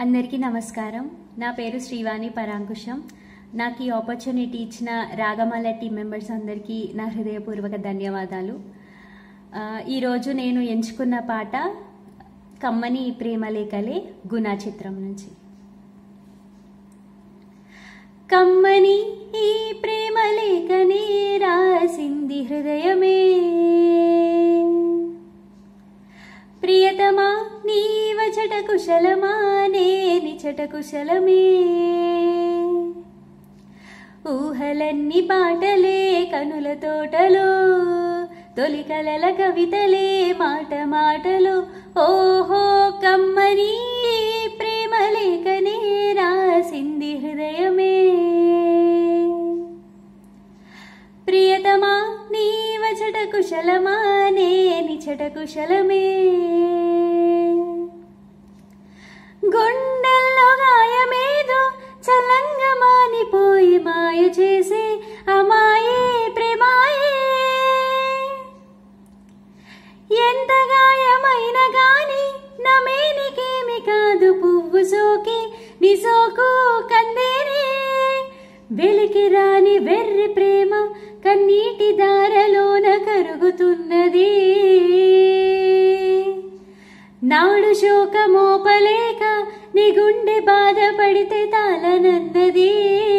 అందరికీ నమస్కారం నా పేరు శ్రీవాణి పరాంకుశం నాకు ఈ ఆపర్చునిటీ ఇచ్చిన రాగమాల టీం మెంబర్స్ అందరికీ నా హృదయపూర్వక ధన్యవాదాలు ఆ, ఈరోజు నేను ఎంచుకున్న పాట కమ్మని ప్రేమలేఖలే గుణా చిత్రం నుంచి కమ్మని ఈ ప్రేమలేఖనే రాసింది హృదయమే ప్రియతమా నీవచట కుశలమా నేనిచట కుశలమే ఊహలన్ని పాటలే కనుల తోటలో తొలి కలల కవితలే మాట మాటలు ఓహో కమ్మని ప్రేమ లేఖనే రాసింది హృదయమే ప్రియతమా నీవచట కుశలమా నేనిచట కుశలమే గుండెల్లో గాయమేదో చల్లంగా మానిపోయి మాయ చేసే అమాయే ప్రేమాయే ఎంత గాయమైన గాని నమేనికేమి కాదు పువ్వు సోకి నీ సోకు కందేనే వెలికి రాని వెర్రి ప్రేమ కన్నీటి దారలోన కరుగుతున్నది నాడు శోకమోపలేక నీ గుండె బాధపడితే తాళనన్నది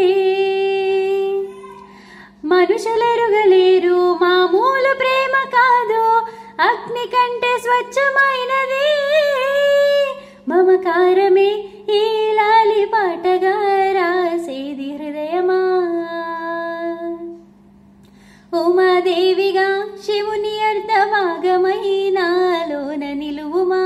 మనుషులెరుగలేరు మామూలు ప్రేమ కాదు అగ్ని కంటే స్వచ్ఛమైనది మమకారమే ఈ లాలి పాటగా రాసేది హృదయమా ఉమాదేవిగా శివుని అర్ధభాగమై నాలోన నిలువుమా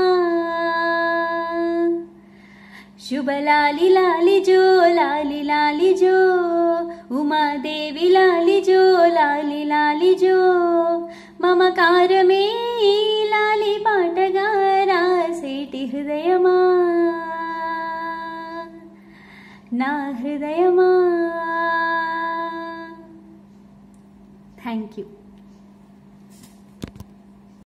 శుభలాలి లాలి జో లాలి లాలి జో ఉమాదేవి లాలి జో లాలి లాలి జో మమకారమే ఈ లాలి పాటగా రాసేటి హృదయమా నా హృదయమా థ్యాంక్ యూ